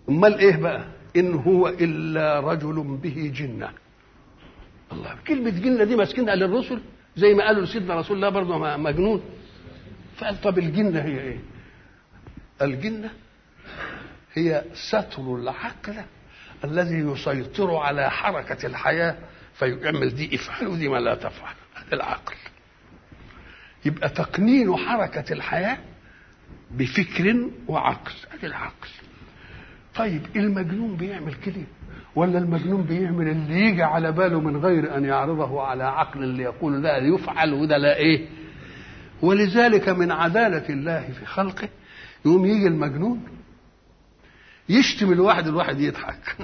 امال ايه بقى ان هو الا رجل به جنه الله كلمه جنه دي ماسكينها للرسل زي ما قالوا لسيدنا رسول الله برضه مجنون فقال طب الجنه هي ايه الجنه هي ستر العقل الذي يسيطر على حركه الحياه فيعمل دي افعل ودي ما لا تفعل هذا العقل يبقى تقنين حركه الحياه بفكر وعقل هذا العقل طيب المجنون بيعمل كده ولا المجنون بيعمل اللي يجي على باله من غير ان يعرضه على عقل اللي يقول لا يفعل وده لا ايه ولذلك من عدالة الله في خلقه يقوم يجي المجنون يشتم الواحد الواحد يضحك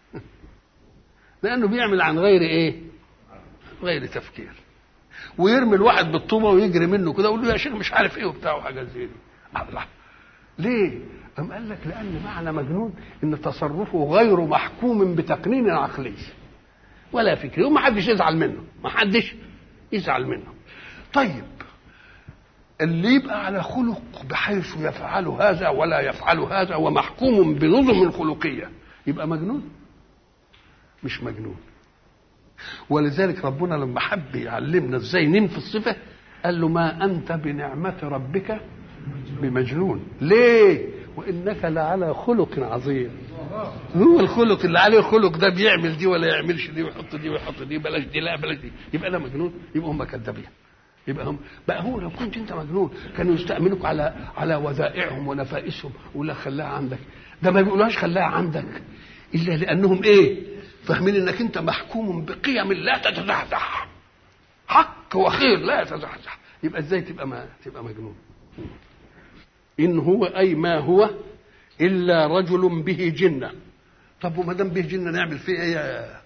لأنه بيعمل عن غير إيه؟ غير تفكير ويرمي الواحد بالطوبة ويجري منه كده ويقول له يا شيخ مش عارف إيه وبتاع وحاجات زي دي الله ليه؟ أم قال لك لأن معنى مجنون إن تصرفه غير محكوم بتقنين عقلي ولا فكري وما حدش يزعل منه ما حدش يزعل منه طيب اللي يبقى على خلق بحيث يفعل هذا ولا يفعل هذا ومحكوم بنظم الخلقية يبقى مجنون مش مجنون ولذلك ربنا لما حب يعلمنا ازاي ننفي الصفة قال له ما أنت بنعمة ربك بمجنون ليه وإنك لعلى خلق عظيم هو الخلق اللي عليه الخلق ده بيعمل دي ولا يعملش دي ويحط دي ويحط دي بلاش دي لا بلاش دي يبقى ده مجنون يبقى هم كذابين يبقى هم بقى هو لو كنت انت مجنون كانوا يستأمنوك على على ودائعهم ونفائسهم ولا خلاها عندك ده ما بيقولوهاش خلاها عندك الا لانهم ايه فاهمين انك انت محكوم بقيم لا تتزحزح حق وخير لا يتزحزح يبقى ازاي تبقى ما تبقى مجنون ان هو اي ما هو الا رجل به جنه طب وما دام به جنه نعمل فيه ايه يا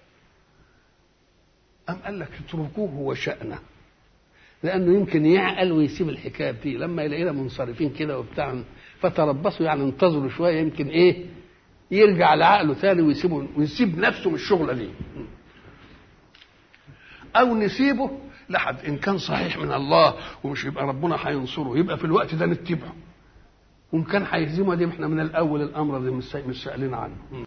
ام قال لك اتركوه وشأنه لانه يمكن يعقل ويسيب الحكايه دي لما يلاقينا منصرفين كده وبتاع فتربصوا يعني انتظروا شويه يمكن ايه يرجع لعقله ثاني ويسيبه ويسيب نفسه من الشغله دي او نسيبه لحد ان كان صحيح من الله ومش يبقى ربنا هينصره يبقى في الوقت ده نتبعه وان كان هيهزمه دي احنا من الاول الامر ده مش سائلين عنه